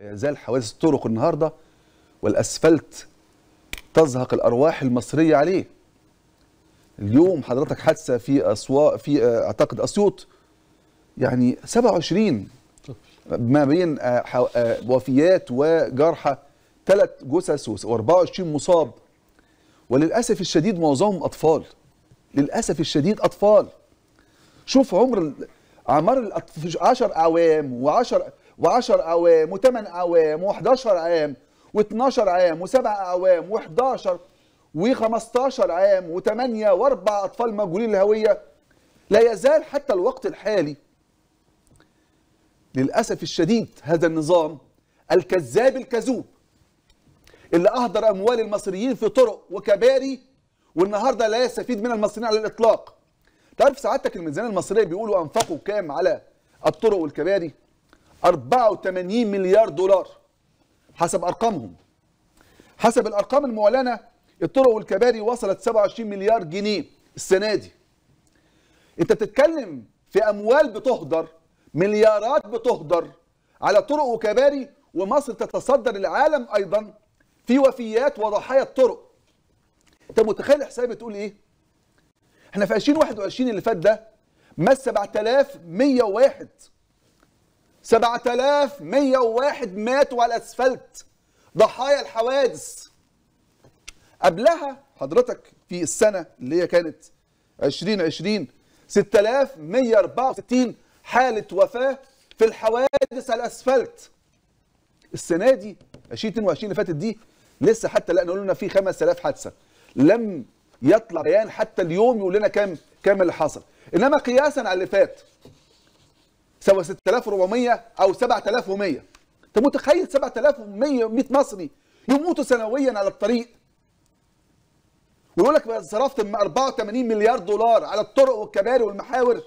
يزال حوادث الطرق النهارده والاسفلت تزهق الارواح المصريه عليه اليوم حضرتك حادثه في اسواق في آه، اعتقد اسيوط يعني 27 ما بين آه، حو- آه، وفيات وجرحى ثلاث جثث و24 مصاب وللاسف الشديد معظمهم اطفال للاسف الشديد اطفال شوف عمر ال- اعمار الأطفال 10 اعوام و10 و10 اعوام و8 اعوام و11 عام و12 عام و7 اعوام و11 و15 عام و8 واربع اطفال مجهولين الهويه لا يزال حتى الوقت الحالي للاسف الشديد هذا النظام الكذاب الكذوب اللي اهدر اموال المصريين في طرق وكباري والنهارده لا يستفيد منها المصريين على الاطلاق تعرف سعادتك الميزانيه المصريه بيقولوا انفقوا كام على الطرق والكباري 84 مليار دولار حسب ارقامهم حسب الارقام المعلنه الطرق والكباري وصلت 27 مليار جنيه السنه دي انت بتتكلم في اموال بتهدر مليارات بتهدر على طرق وكباري ومصر تتصدر العالم ايضا في وفيات وضحايا الطرق انت متخيل حسابي بتقول ايه احنا في 2021 اللي فات ده مات 7101 7101 ماتوا على الاسفلت ضحايا الحوادث قبلها حضرتك في السنه اللي هي كانت 2020 6164 حاله وفاه في الحوادث على الاسفلت السنه دي 2022 اللي فاتت دي لسه حتى لا نقول لنا في 5000 حادثه لم يطلع بيان حتى اليوم يقول لنا كام كام اللي حصل انما قياسا على اللي فات سواء 6400 او 7100 انت متخيل 7100 100 مصري يموتوا سنويا على الطريق ويقول لك صرفت 84 مليار دولار على الطرق والكباري والمحاور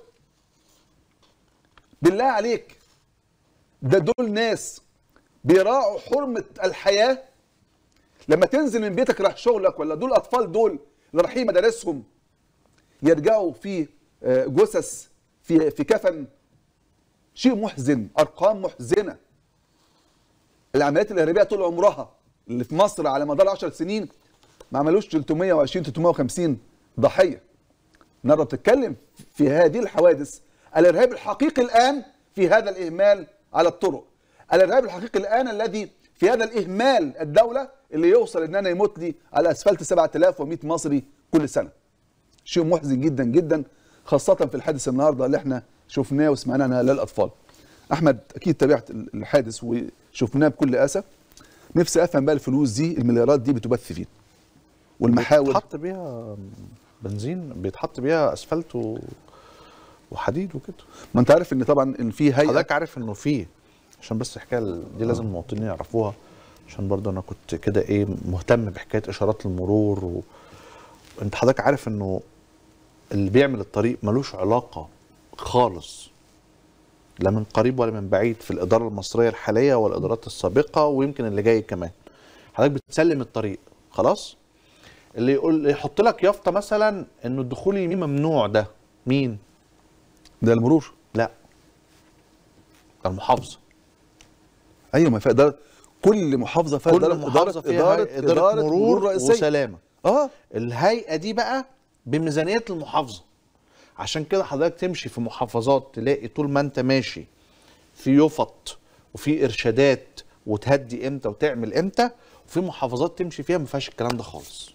بالله عليك ده دول ناس بيراعوا حرمة الحياة لما تنزل من بيتك رايح شغلك ولا دول أطفال دول اللي رايحين مدارسهم يرجعوا في آه، جثث في في كفن شيء محزن أرقام محزنة العمليات الإرهابية طول عمرها اللي في مصر على مدار 10 سنين ما عملوش 320 350 ضحية النهارده بتتكلم في هذه الحوادث الارهاب الحقيقي الان في هذا الاهمال على الطرق الارهاب الحقيقي الان الذي في هذا الاهمال الدوله اللي يوصل ان انا يموت لي على اسفلت 7100 مصري كل سنه شيء محزن جدا جدا خاصه في الحادث النهارده اللي احنا شفناه وسمعناه عن هؤلاء الاطفال احمد اكيد تابعت الحادث وشفناه بكل اسف نفسي افهم بقى الفلوس دي المليارات دي بتبث فين والمحاور بيتحط بيها بنزين بيتحط بيها اسفلت و... وحديد وكده ما انت عارف ان طبعا ان في هيئه حضرتك عارف انه فيه عشان بس الحكايه ال- دي لازم المواطنين يعرفوها عشان برضه انا كنت كده ايه مهتم بحكايه اشارات المرور و... انت حضرتك عارف انه اللي بيعمل الطريق ملوش علاقه خالص لا من قريب ولا من بعيد في الاداره المصريه الحاليه والادارات السابقه ويمكن اللي جاي كمان حضرتك بتسلم الطريق خلاص اللي يقول اللي يحط لك يافطه مثلا انه الدخول يمين ممنوع ده مين ده المرور لا ده المحافظه ايوه ما في اداره كل محافظه فيها كل إدارة محافظه إدارة- فيها إدارة, إدارة, مرور, رئيسيه وسلامه اه الهيئه دي بقى بميزانيه المحافظه عشان كده حضرتك تمشي في محافظات تلاقي طول ما انت ماشي في يفط وفي ارشادات وتهدي امتى وتعمل امتى وفي محافظات تمشي فيها ما فيهاش الكلام ده خالص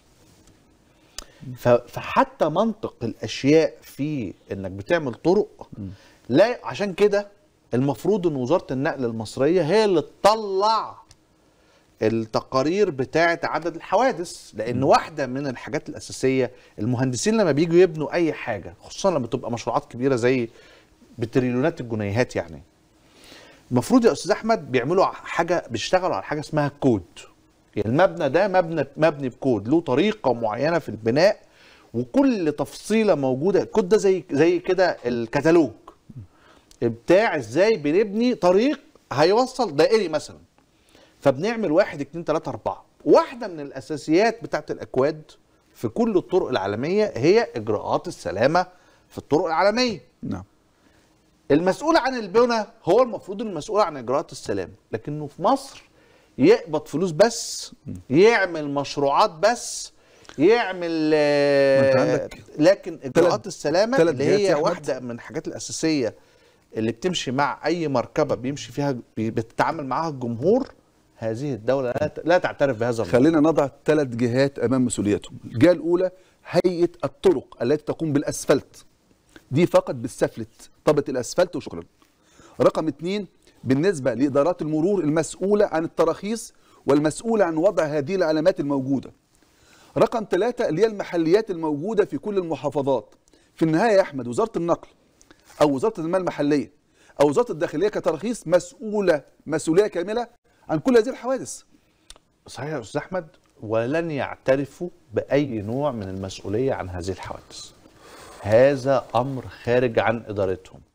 ف- فحتى منطق الاشياء في انك بتعمل طرق لا عشان كده المفروض ان وزاره النقل المصريه هي اللي تطلع التقارير بتاعه عدد الحوادث لان واحده من الحاجات الاساسيه المهندسين لما بييجوا يبنوا اي حاجه خصوصا لما تبقى مشروعات كبيره زي بتريليونات الجنيهات يعني المفروض يا استاذ احمد بيعملوا حاجه بيشتغلوا على حاجه اسمها كود يعني المبنى ده مبنى مبني بكود له طريقه معينه في البناء وكل تفصيله موجوده الكود ده زي زي كده الكتالوج بتاع ازاي بنبني طريق هيوصل دائري مثلا فبنعمل واحد اتنين تلاته اربعه واحده من الاساسيات بتاعت الاكواد في كل الطرق العالميه هي اجراءات السلامه في الطرق العالميه نعم المسؤول عن البنى هو المفروض المسؤول عن اجراءات السلام لكنه في مصر يقبض فلوس بس يعمل مشروعات بس يعمل آه، ما أنت عندك لكن اجراءات السلامه تلات اللي جهات يا هي أحمد. واحده من الحاجات الاساسيه اللي بتمشي مع اي مركبه بيمشي فيها بي- بتتعامل معاها الجمهور هذه الدوله لا ت- لا تعترف بهذا النظام خلينا نضع ثلاث جهات امام مسؤوليتهم الجهه الاولى هيئه الطرق التي تقوم بالاسفلت دي فقط بالسفلت طبقه الاسفلت وشكرا رقم اثنين بالنسبه لادارات المرور المسؤوله عن التراخيص والمسؤوله عن وضع هذه العلامات الموجوده رقم ثلاثة اللي هي المحليات الموجودة في كل المحافظات في النهاية يا أحمد وزارة النقل أو وزارة التنمية المحلية أو وزارة الداخلية كتراخيص مسؤولة مسؤولية كاملة عن كل هذه الحوادث صحيح يا استاذ احمد ولن يعترفوا باي نوع من المسؤوليه عن هذه الحوادث هذا امر خارج عن ادارتهم